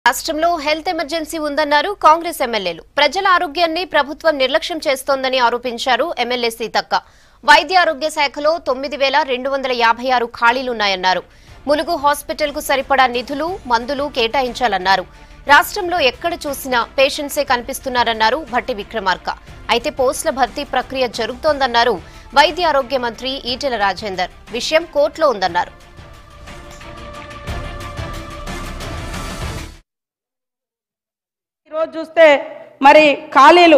రాష్ట్రంలో health emergency ఉందన్నారు కాంగ్రెస్ ఎమ్మెల్యేలు ప్రజల ఆరోగ్యాన్ని ప్రభుత్వం నిర్లక్ష్యం చేస్తోందని ఆరోపించారు ఎమ్మెల్యే సీతక్క వైద్య ఆరోగ్య శాఖలో తొమ్మిది వేల రెండు వందల యాభై ఆరు ఖాళీలున్నాయన్నారు ములుగు హాస్పిటల్ కు సరిపడా నిధులు మందులు కేటాయించాలన్నారు రాష్ట్రంలో ఎక్కడ చూసినా పేషెంట్సే కనిపిస్తున్నారన్నారు భట్టి విక్రమార్క అయితే పోస్టుల భర్తీ ప్రక్రియ జరుగుతోందన్నారు వైద్య ఆరోగ్య మంత్రి ఈటెల రాజేందర్ విషయం కోర్టులో ఉందన్నారు ఈరోజు చూస్తే మరి ఖాళీలు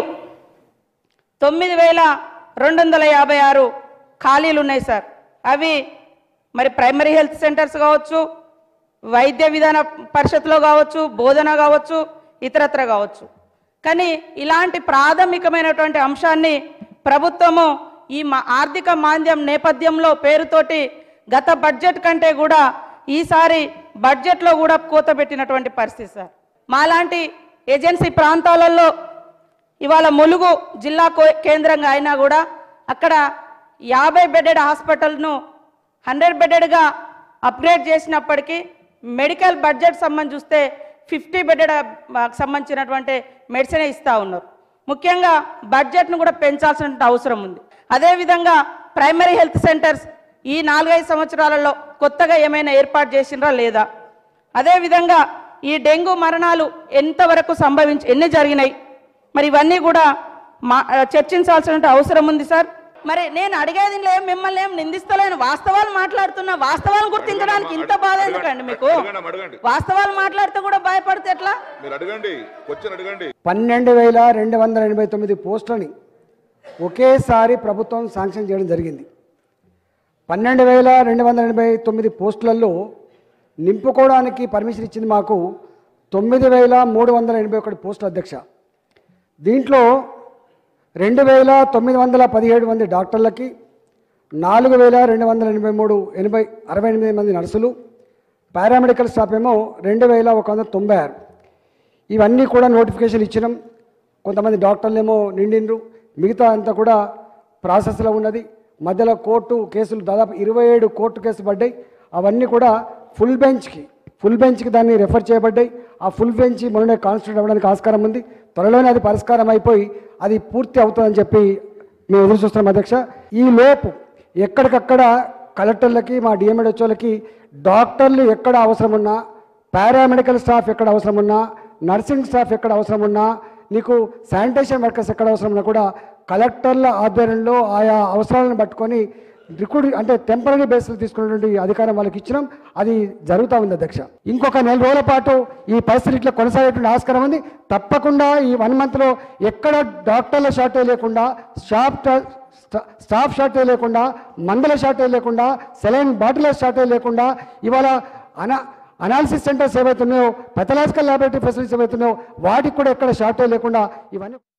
తొమ్మిది వేల రెండు వందల యాభై ఆరు ఖాళీలు ఉన్నాయి సార్ అవి మరి ప్రైమరీ హెల్త్ సెంటర్స్ కావచ్చు వైద్య విధాన పరిషత్లో కావచ్చు బోధన కావచ్చు ఇతరత్ర కావచ్చు కానీ ఇలాంటి ప్రాథమికమైనటువంటి అంశాన్ని ప్రభుత్వము ఈ మా ఆర్థిక మాంద్యం నేపథ్యంలో పేరుతోటి గత బడ్జెట్ కంటే కూడా ఈసారి బడ్జెట్లో కూడా కోత పెట్టినటువంటి పరిస్థితి సార్ మాలాంటి ఏజెన్సీ ప్రాంతాలలో ఇవాళ ములుగు జిల్లా కో- కేంద్రంగా అయినా కూడా అక్కడ యాభై బెడెడ్ హాస్పిటల్ను హండ్రెడ్ బెడెడ్గా అప్గ్రేడ్ చేసినప్పటికీ మెడికల్ బడ్జెట్ సంబంధించి చూస్తే ఫిఫ్టీ బెడెడ్ సంబంధించినటువంటి మెడిసినే ఇస్తూ ఉన్నారు ముఖ్యంగా బడ్జెట్ను కూడా పెంచాల్సిన అవసరం ఉంది అదేవిధంగా ప్రైమరీ హెల్త్ సెంటర్స్ ఈ నాలుగైదు సంవత్సరాలలో కొత్తగా ఏమైనా ఏర్పాటు చేసినరా లేదా అదేవిధంగా ఈ డెంగ్యూ మరణాలు ఎంతవరకు సంభవించి ఎన్ని జరిగినాయి మరి ఇవన్నీ కూడా మా చర్చించాల్సిన అవసరం ఉంది సార్ మరి నేను అడిగేది ఏం మిమ్మల్ని ఏం నిందిస్తలేను వాస్తవాలు మాట్లాడుతున్నా వాస్తవాలు గుర్తించడానికి ఇంత బాధ ఎందుకండి మీకు అడగండి, అడగండి. వాస్తవాలు మాట్లాడితే కూడా భయపడితే ఎట్లా మీరు అడగండి క్వశ్చన్ అడగండి పన్నెండు వేల రెండు వందల ఎనభై తొమ్మిది పోస్టులని ఒకేసారి ప్రభుత్వం శాంక్షన్ చేయడం జరిగింది పన్నెండు వేల రెండు వందల ఎనభై తొమ్మిది పోస్టులలో నింపుకోవడానికి పర్మిషన్ ఇచ్చింది మాకు తొమ్మిది వేల మూడు వందల ఎనభై ఒకటి పోస్టుల అధ్యక్ష దీంట్లో రెండు వేల తొమ్మిది వందల పదిహేడు మంది డాక్టర్లకి నాలుగు వేల రెండు వందల ఎనభై మూడు ఎనభై అరవై ఎనిమిది మంది నర్సులు పారామెడికల్ స్టాఫ్ ఏమో రెండు వేల ఒక వందల తొంభై ఆరు ఇవన్నీ కూడా నోటిఫికేషన్ ఇచ్చినాం కొంతమంది డాక్టర్లు ఏమో నిండిండ్రు మిగతా అంతా కూడా ప్రాసెస్లో ఉన్నది మధ్యలో కోర్టు కేసులు దాదాపు ఇరవై ఏడు కోర్టు కేసులు పడ్డాయి అవన్నీ కూడా ఫుల్ బెంచ్కి ఫుల్ బెంచ్కి దాన్ని రెఫర్ చేయబడ్డాయి ఆ ఫుల్ బెంచ్ మొన్ననే కాన్స్టిట్యూట్ అవ్వడానికి ఆస్కారం ఉంది త్వరలోనే అది పరిష్కారం అయిపోయి అది పూర్తి అవుతుందని చెప్పి మేము ఎదురు చూస్తున్నాం అధ్యక్ష ఈ లోపు ఎక్కడికక్కడ కలెక్టర్లకి మా డిఎంఎడ్హెచ్ఓలకి డాక్టర్లు ఎక్కడ అవసరం ఉన్నా పారామెడికల్ స్టాఫ్ ఎక్కడ అవసరం ఉన్నా నర్సింగ్ స్టాఫ్ ఎక్కడ అవసరం ఉన్నా నీకు శానిటేషన్ వర్కర్స్ ఎక్కడ అవసరం ఉన్నా కూడా కలెక్టర్ల ఆధ్వర్యంలో ఆయా అవసరాలను పట్టుకొని రిక్రూట్ అంటే టెంపరీ బేస్లో తీసుకున్నటువంటి అధికారం వాళ్ళకి ఇచ్చినాం అది జరుగుతూ ఉంది అధ్యక్ష ఇంకొక నెల రోజుల పాటు ఈ పరిస్థితి ఇట్లా కొనసాగేటువంటి ఆస్కారం ఉంది తప్పకుండా ఈ వన్ మంత్లో ఎక్కడ డాక్టర్ల షార్టేజ్ లేకుండా షాప్ స్టా- స్టాఫ్ షార్టేజ్ లేకుండా మందుల షార్టేజ్ లేకుండా సెలైన్ బాటిల్ షార్టేజ్ లేకుండా ఇవాళ అనా అనాలిసిస్ సెంటర్స్ ఏవైతే ఉన్నాయో పెథలాజికల్ ల్యాబొరేటరీ ఫెసిలిటీస్ ఏవైతే ఉన్నాయో వాటికి కూడా ఎక్కడ షార్టేజ్ లేకుండా ఇవన్నీ